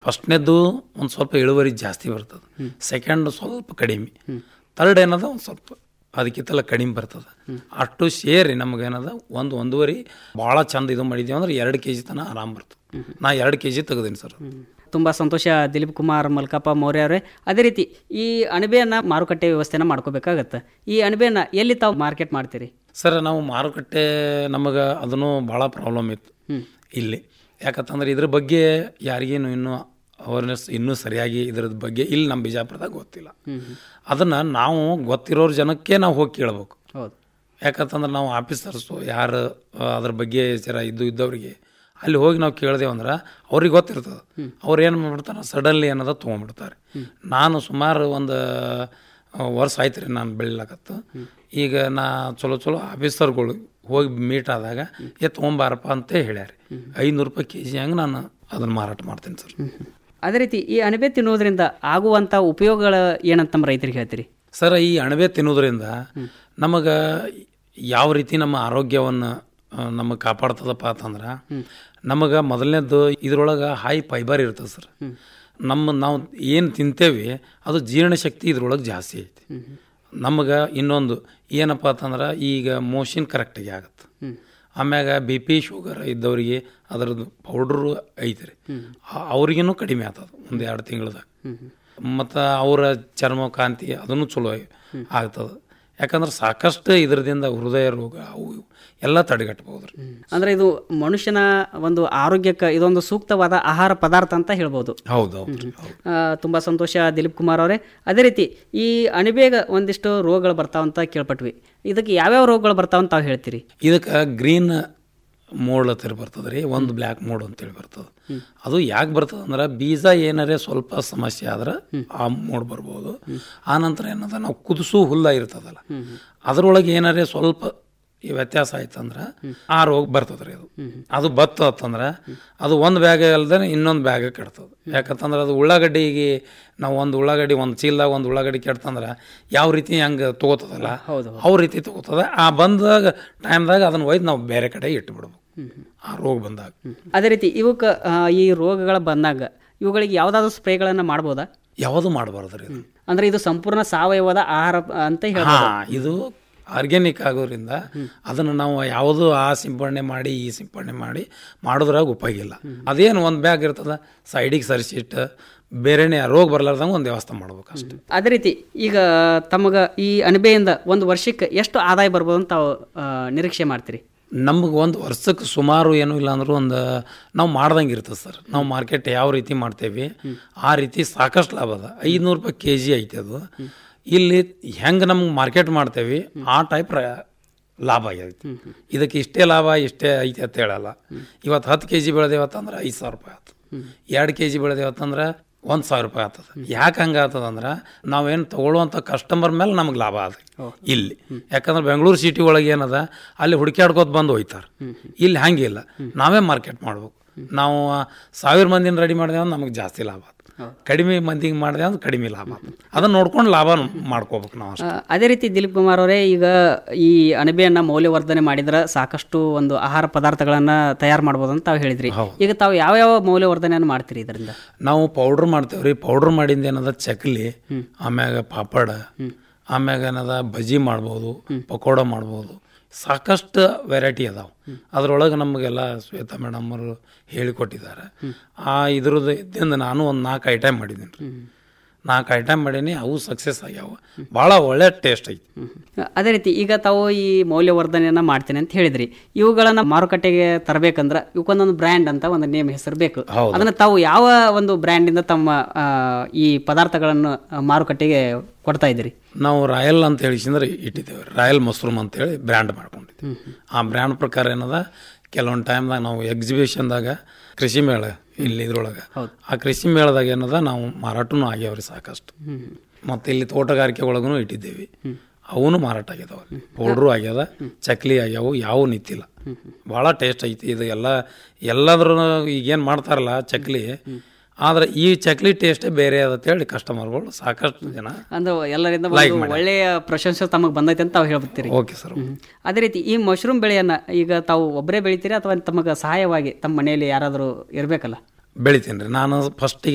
ಫಸ್ಟ್ನೇದ್ದು ಒಂದು ಸ್ವಲ್ಪ ಇಳುವರಿ ಜಾಸ್ತಿ ಬರ್ತದೆ ಸೆಕೆಂಡ್ ಸ್ವಲ್ಪ ಕಡಿಮೆ ತರ್ಡ್ ಏನದ ಒಂದು ಸ್ವಲ್ಪ ಅದಕ್ಕಿಂತಲ್ಲ ಕಡಿಮೆ ಬರ್ತದೆ ಅಷ್ಟು ಸೇರಿ ನಮಗೇನದ ಒಂದು ಒಂದೂವರೆ ಭಾಳ ಚಂದ ಇದು ಮಾಡಿದ್ದೀವಿ ಅಂದ್ರೆ ಎರಡು ಕೆ ಜಿ ತನಕ ಆರಾಮ್ ಬರ್ತದೆ ನಾ ಎರಡು ಕೆ ಜಿ ತೆಗೆದೀನಿ ಸರ್ ತುಂಬ ಸಂತೋಷ ದಿಲೀಪ್ ಕುಮಾರ್ ಮಲ್ಕಪ್ಪ ಮೌರ್ಯ ಅವರೇ ಅದೇ ರೀತಿ ಈ ಅಣಬೆಯನ್ನು ಮಾರುಕಟ್ಟೆ ವ್ಯವಸ್ಥೆನ ಮಾಡ್ಕೋಬೇಕಾಗತ್ತೆ ಈ ಅಣಬೆಯನ್ನು ಎಲ್ಲಿ ತಾವು ಮಾರ್ಕೆಟ್ ಮಾಡ್ತೀರಿ ಸರ್ ನಾವು ಮಾರುಕಟ್ಟೆ ನಮಗೆ ಅದನ್ನು ಭಾಳ ಪ್ರಾಬ್ಲಮ್ ಇತ್ತು ಇಲ್ಲಿ ಯಾಕಂತಂದ್ರೆ ಇದ್ರ ಬಗ್ಗೆ ಯಾರಿಗೇನು ಇನ್ನೂ ಅವೇರ್ನೆಸ್ ಇನ್ನೂ ಸರಿಯಾಗಿ ಇದ್ರದ್ ಬಗ್ಗೆ ಇಲ್ಲಿ ನಮ್ಮ ಬಿಜಾಪುರದಾಗ ಗೊತ್ತಿಲ್ಲ ಅದನ್ನು ನಾವು ಗೊತ್ತಿರೋರ ಜನಕ್ಕೆ ನಾವು ಹೋಗಿ ಕೇಳ್ಬೇಕು ಹೌದು ಯಾಕಂತಂದ್ರೆ ನಾವು ಆಫೀಸರ್ಸು ಯಾರು ಆ, ಅದ್ರ ಬಗ್ಗೆ ಜರ ಇದ್ದು ಇದ್ದವರಿಗೆ ಅಲ್ಲಿ ಹೋಗಿ ನಾವು ಕೇಳಿದೆವು ಅಂದ್ರೆ ಅವ್ರಿಗೆ ಗೊತ್ತಿರ್ತದೆ ಅವ್ರು ಏನು ಮಾಡ್ಬಿಡ್ತಾರೆ ಸಡನ್ಲಿ ಏನದ ತೊಗೊಂಡ್ಬಿಡ್ತಾರೆ ನಾನು ಸುಮಾರು ಒಂದು ಆ, ವರ್ಷ ಆಯ್ತು ರೀ ನಾನು ಬೆಳಿಲಕತ್ತು ಈಗ ನಾ ಚಲೋ ಚಲೋ ಆಫೀಸರ್ಗಳು ಹೋಗಿ ಮೀಟ್ ಆದಾಗ ಏ ತೊಗೊಂಬಾರಪ್ಪ ಅಂತ ಹೇಳ್ಯಾರ ಐನೂರು ರೂಪಾಯಿ ಕೆ ಜಿ ಹಂಗೆ ನಾನು ಅದನ್ನು ಮಾರಾಟ ಮಾಡ್ತೀನಿ ಸರ್ ಅದೇ ರೀತಿ ಈ ಅಣಬೆ ತಿನ್ನೋದ್ರಿಂದ ಆಗುವಂಥ ಉಪಯೋಗಗಳ ಏನಂತ ನಮ್ಮ ರೈತರಿಗೆ ಹೇಳ್ತೀರಿ ಸರ್ ಈ ಅಣಬೆ ತಿನ್ನೋದ್ರಿಂದ ನಮಗೆ ಯಾವ ರೀತಿ ನಮ್ಮ ಆರೋಗ್ಯವನ್ನು ನಮಗೆ ಕಾಪಾಡ್ತದಪ್ಪ ಅಂತಂದ್ರೆ ನಮಗೆ ಮೊದಲನೇದ್ದು ಇದ್ರೊಳಗೆ ಹೈ ಫೈಬರ್ ಇರ್ತದೆ ಸರ್ ನಮ್ಮ ನಾವು ಏನು ತಿಂತೇವಿ ಅದು ಜೀರ್ಣಶಕ್ತಿ ಇದ್ರೊಳಗೆ ಜಾಸ್ತಿ ಐತಿ ನಮಗೆ ಇನ್ನೊಂದು ಏನಪ್ಪ ಅಂತಂದ್ರೆ ಈಗ ಮೋಷನ್ ಕರೆಕ್ಟಾಗಿ ಆಗುತ್ತೆ ಆಮ್ಯಾಗ ಬಿ ಪಿ ಶುಗರ್ ಇದ್ದವರಿಗೆ ಅದರದ್ದು ಪೌಡ್ರು ಐತೆ ರೀ ಅವ್ರಿಗೇನು ಕಡಿಮೆ ಆಗ್ತದೆ ಒಂದು ಎರಡು ತಿಂಗಳದಾಗ ಮತ್ತು ಅವರ ಚರ್ಮ ಕಾಂತಿ ಅದನ್ನು ಚಲೋ ಆಗ್ತದೆ ಯಾಕಂದ್ರೆ ಸಾಕಷ್ಟು ಇದರದಿಂದ ಹೃದಯ ರೋಗ ಅವು ಇವು ಎಲ್ಲ ತಡೆಗಟ್ಟಬಹುದು ರೀ ಅಂದ್ರೆ ಇದು ಮನುಷ್ಯನ ಒಂದು ಆರೋಗ್ಯಕ್ಕೆ ಇದೊಂದು ಸೂಕ್ತವಾದ ಆಹಾರ ಪದಾರ್ಥ ಅಂತ ಹೇಳ್ಬೋದು ಹೌದು ಹೌದು ರೀ ಹೌದು ಆ, ತುಂಬಾ ಸಂತೋಷ ದಿಲೀಪ್ ಕುಮಾರ್ ಅವರೇ ಅದೇ ರೀತಿ ಈ ಅಣಬೆಗ ಒಂದಿಷ್ಟು ರೋಗಗಳು ಬರ್ತಾವಂತ ಕೇಳ್ಪಟ್ವಿ ಇದಕ್ಕೆ ಯಾವ್ಯಾವ ರೋಗಗಳು ಬರ್ತಾವಂತ ತಾವು ಹೇಳ್ತೀರಿ ಇದಕ್ಕೆ ಗ್ರೀನ್ ಮೋಡ್ ಅಂತೇಳಿ ಬರ್ತದೆ ರೀ ಒಂದು ಬ್ಲ್ಯಾಕ್ ಮೋಡ್ ಅಂತೇಳಿ ಬರ್ತದೆ ಅದು ಯಾಕೆ ಬರ್ತದೆ ಅಂದ್ರೆ ಬೀಜ ಏನಾರೇ ಸ್ವಲ್ಪ ಸಮಸ್ಯೆ ಆದ್ರೆ ಆ ಮೋಡ್ ಬರ್ಬೋದು ಆ ನಂತರ ಏನದ ನಾವು ಕುದಿಸು ಹುಲ್ಲ ಇರ್ತದಲ್ಲ ಅದರೊಳಗೆ ಏನಾರೇ ಸ್ವಲ್ಪ ಈ ವ್ಯತ್ಯಾಸ ಆಯ್ತಂದ್ರೆ ಆ ರೋಗ ಬರ್ತದೆ ರೀ ಅದು ಅದು ಬತ್ತಂದ್ರೆ ಅದು ಒಂದು ಬ್ಯಾಗ್ ಅಲ್ದೇ ಇನ್ನೊಂದು ಬ್ಯಾಗ್ ಕೆಡ್ತದೆ ಯಾಕಂತಂದ್ರೆ ಅದು ಉಳ್ಳಾಗಡ್ಡಿಗೆ ನಾವು ಒಂದು ಉಳ್ಳಾಗಡ್ಡಿ ಒಂದು ಚೀಲದಾಗ ಒಂದು ಉಳ್ಳಾಗಡ್ಡಿ ಕೆಡ್ತಂದ್ರೆ ಯಾವ ರೀತಿ ಹಂಗೆ ತಗೋತದಲ್ಲ ಅವ್ರ ರೀತಿ ತಗೋತದ ಆ ಬಂದಾಗ ಟೈಮ್ದಾಗ ಅದನ್ನ ಒಯ್ದು ನಾವು ಬೇರೆ ಕಡೆ ಇಟ್ಟು ಬಿಡ್ಬೇಕು ಆ ರೋಗ ಬಂದಾಗ ಅದೇ ರೀತಿ ಇವಕ್ಕೆ ಆ, ಈ ರೋಗಗಳ ಬಂದಾಗ ಇವುಗಳಿಗೆ ಯಾವುದಾದ್ರೂ ಸ್ಪ್ರೇಗಳನ್ನು ಮಾಡ್ಬೋದಾ ಯಾವುದು ಮಾಡಬಾರ್ದು ರೀ ಇದು ಅಂದ್ರೆ ಇದು ಸಂಪೂರ್ಣ ಸಾವಯವದ ಆಹಾರ ಅಂತ ಹಾ ಹೇಳ್ಬೋದು ಇದು ಆರ್ಗ್ಯಾನಿಕ್ ಆಗೋದ್ರಿಂದ ಅದನ್ನು ನಾವು ಯಾವುದು ಆ ಸಿಂಪಡಣೆ ಮಾಡಿ ಈ ಸಿಂಪಡಣೆ ಮಾಡಿ ಮಾಡೋದ್ರಾಗ ಉಪಯೋಗ ಇಲ್ಲ ಅದೇನು ಒಂದು ಬ್ಯಾಗ್ ಇರ್ತದ ಸೈಡಿಗೆ ಸರಿಸಿಟ್ಟು ಬೇರೆನೇ ರೋಗ ಬರ್ಲಾರ್ದಂಗೆ ಒಂದು ವ್ಯವಸ್ಥೆ ಮಾಡ್ಬೇಕು ಅಷ್ಟೇ ಅದೇ ರೀತಿ ಈಗ ತಮಗ ಈ ಅಣಬೆಯಿಂದ ಒಂದು ವರ್ಷಕ್ಕೆ ಎಷ್ಟು ಆದಾಯ ಬರ್ಬೋದು ಅಂತ ತಾವು ಆ, ನಿರೀಕ್ಷೆ ಮಾಡ್ತೀರಿ ನಮ್ಗೆ ಒಂದು ವರ್ಷಕ್ಕೆ ಸುಮಾರು ಏನೂ ಇಲ್ಲ ಅಂದ್ರೂ ಒಂದು ನಾವು ಮಾಡ್ದಂಗೆ ಇರ್ತದೆ ಸರ್ ನಾವು ಮಾರ್ಕೆಟ್ ಯಾವ ರೀತಿ ಮಾಡ್ತೇವೆ ಆ ರೀತಿ ಸಾಕಷ್ಟು ಲಾಭ ಅದ ಐದುನೂರು ರೂಪಾಯಿ ಕೆ ಜಿ ಐತೆ ಅದು ಇಲ್ಲಿ ಹೆಂಗೆ ನಮ್ಗೆ ಮಾರ್ಕೆಟ್ ಮಾಡ್ತೇವೆ ಆ ಟೈಪ್ ಲಾಭ ಆಗೈತಿ ಇದಕ್ಕೆ ಇಷ್ಟೇ ಲಾಭ ಇಷ್ಟೇ ಐತೆ ಅಂತ ಹೇಳಲ್ಲ ಇವತ್ತು ಹತ್ತು ಕೆ ಜಿ ಬೆಳೆದೇವತ್ತಂದ್ರೆ ಐದು ಸಾವಿರ ರೂಪಾಯಿ ಆಯ್ತು ಎರಡು ಕೆ ಜಿ ಬೆಳೆದೇವತ್ತಂದ್ರೆ ಒಂದು ಸಾವಿರ ರೂಪಾಯಿ ಆಗ್ತದೆ ಯಾಕೆ ಹಂಗೆ ಆಗ್ತದಂದ್ರೆ ನಾವೇನು ತಗೊಳ್ಳುವಂಥ ಕಸ್ಟಮರ್ ಮೇಲೆ ನಮಗೆ ಲಾಭ ಅದ ಇಲ್ಲಿ ಯಾಕಂದ್ರೆ ಬೆಂಗಳೂರು ಸಿಟಿ ಒಳಗೆ ಏನದ ಅಲ್ಲಿ ಹುಡುಕ್ಯಾಡ್ಕೋತ ಬಂದು ಹೋಯ್ತಾರೆ ಇಲ್ಲಿ ಹಂಗಿಲ್ಲ ನಾವೇ ಮಾರ್ಕೆಟ್ ಮಾಡ್ಬೇಕು ನಾವು ಸಾವಿರ ಮಂದಿನ ರೆಡಿ ಮಾಡಿದೆ ಅಂದ್ರೆ ನಮಗೆ ಜಾಸ್ತಿ ಲಾಭ ಆತು ಕಡಿಮೆ ಮಂದಿಗೆ ಮಾಡಿದೆ ಅಂದ್ರೆ ಕಡಿಮೆ ಲಾಭ ಆತು ಅದನ್ನ ನೋಡ್ಕೊಂಡು ಲಾಭ ಮಾಡ್ಕೋಬೇಕು ನಾವು ಅಷ್ಟೇ ಆ, ಅದೇ ರೀತಿ ದಿಲೀಪ್ ಕುಮಾರ್ ಅವರೇ ಈಗ ಈ ಅಣಬೆಯನ್ನ ಮೌಲ್ಯವರ್ಧನೆ ಮಾಡಿದ್ರೆ ಸಾಕಷ್ಟು ಒಂದು ಆಹಾರ ಪದಾರ್ಥಗಳನ್ನ ತಯಾರು ಮಾಡ್ಬೋದು ಅಂತ ತಾವು ಹೇಳಿದ್ರಿ ಈಗ ತಾವು ಯಾವ ಯಾವ ಮೌಲ್ಯವರ್ಧನೆಯನ್ನು ಮಾಡ್ತೀರಿ ಇದರಿಂದ ನಾವು ಪೌಡ್ರ್ ಮಾಡ್ತೇವ್ರಿ ಪೌಡ್ರ್ ಮಾಡಿಂದ ಏನದ ಚಕ್ಲಿ ಆಮ್ಯಾಗ ಪಾಪಡ ಆಮ್ಯಾಗ ಏನದ ಬಜ್ಜಿ ಮಾಡ್ಬೋದು ಪಕೋಡ ಮಾಡ್ಬೋದು ಸಾಕಷ್ಟು ವೆರೈಟಿ ಅದಾವೆ ಅದ್ರೊಳಗೆ ನಮಗೆಲ್ಲ ಶ್ವೇತಾ ಮೇಡಮ್ ಅವರು ಹೇಳಿಕೊಟ್ಟಿದ್ದಾರೆ ಆ ಇದ್ರದ್ದು ಇದ್ದಿಂದ ನಾನು ಒಂದು ನಾಲ್ಕು ಐಟಮ್ ಮಾಡಿದ್ದೀನಿ ರೀ ನಾಲ್ಕು ಐಟಮ್ ಮಾಡೀನಿ ಅವು ಸಕ್ಸಸ್ ಆಗ್ಯಾವ ಭಾಳ ಒಳ್ಳೆ ಟೇಸ್ಟ್ ಐತಿ ಅದೇ ರೀತಿ ಈಗ ತಾವು ಈ ಮೌಲ್ಯವರ್ಧನೆಯನ್ನ ಮಾಡ್ತೇನೆ ಅಂತ ಹೇಳಿದ್ರಿ ಇವುಗಳನ್ನ ಮಾರುಕಟ್ಟೆಗೆ ತರಬೇಕಂದ್ರೆ ಇವಕ್ಕೊಂದೊಂದು ಬ್ರ್ಯಾಂಡ್ ಅಂತ ಒಂದು ನೇಮ್ ಹೆಸರು ಬೇಕು ಹೌದು. ಅದನ್ನ ತಾವು ಯಾವ ಒಂದು ಬ್ರ್ಯಾಂಡಿಂದ ತಮ್ಮ ಆ, ಈ ಪದಾರ್ಥಗಳನ್ನು ಆ, ಮಾರುಕಟ್ಟೆಗೆ ಕೊಡ್ತಾ ಇದ್ದೀರಿ ನಾವು ರಾಯಲ್ ಅಂತ ಹೇಳಿಸಿಂದ್ರೆ ಇಟ್ಟಿದ್ದೇವೆ ರಾಯಲ್ ಮಶ್ರೂಮ್ ಅಂತೇಳಿ ಬ್ರ್ಯಾಂಡ್ ಮಾಡ್ಕೊಂಡಿದ್ದೀವಿ ಆ ಬ್ರ್ಯಾಂಡ್ ಪ್ರಕಾರ ಏನದ ಕೆಲವೊಂದು ಟೈಮ್ದಾಗ ನಾವು ಎಕ್ಸಿಬಿಷನ್ದಾಗ ಕೃಷಿ ಮೇಳ ಇಲ್ಲಿ ಇದ್ರೊಳಗೆ ಆ ಕೃಷಿ ಮೇಳದಾಗ ಏನದ ನಾವು ಮಾರಾಟನೂ ಆಗ್ಯಾವ್ರಿ ಸಾಕಷ್ಟು ಮತ್ತು ಇಲ್ಲಿ ತೋಟಗಾರಿಕೆ ಒಳಗೂ ಇಟ್ಟಿದ್ದೇವೆ ಅವನು ಮಾರಾಟ ಆಗ್ಯದವ ಪೌಡ್ರು ಆಗ್ಯದ ಚಕ್ಲಿ ಆಗ್ಯಾವು ಯಾವ ನಿಂತಿಲ್ಲ ಭಾಳ ಟೇಸ್ಟ್ ಐತಿ ಇದು ಎಲ್ಲ ಎಲ್ಲಾದ್ರೂ ಈಗೇನು ಮಾಡ್ತಾರಲ್ಲ ಚಕ್ಲಿ ಆದ್ರೆ ಈ ಚಕ್ಲಿ ಟೇಸ್ಟೇ ಬೇರೆ ಅದ ಹೇಳಿ ಕಸ್ಟಮರ್ಗಳು ಸಾಕಷ್ಟು ಜನ ಅಂದ್ರೆ ಎಲ್ಲರಿಂದ Like ಒಂದು ಮಾಡ್ಯಾರ. ಒಳ್ಳೆಯ ಪ್ರಶಂಸೆ ತಮಗೆ ಬಂದೈತೆ ಅಂತ ತಾವು ಹೇಳ್ಬಿಡ್ತೀರಿ ಓಕೆ ಸರ್ ಹ್ಮ್. ಅದೇ ರೀತಿ ಈ ಮಶ್ರೂಮ್ ಬೆಳೆಯನ್ನ ಈಗ ತಾವು ಒಬ್ಬರೇ ಬೆಳಿತೀರಾ ಅಥವಾ ತಮಗೆ ಸಹಾಯವಾಗಿ ತಮ್ಮ ಮನೆಯಲ್ಲಿ ಯಾರಾದರೂ ಇರಬೇಕಲ್ಲ ಬೆಳಿತೀನಿ ರೀ ನಾನು ಫಸ್ಟಿಗೆ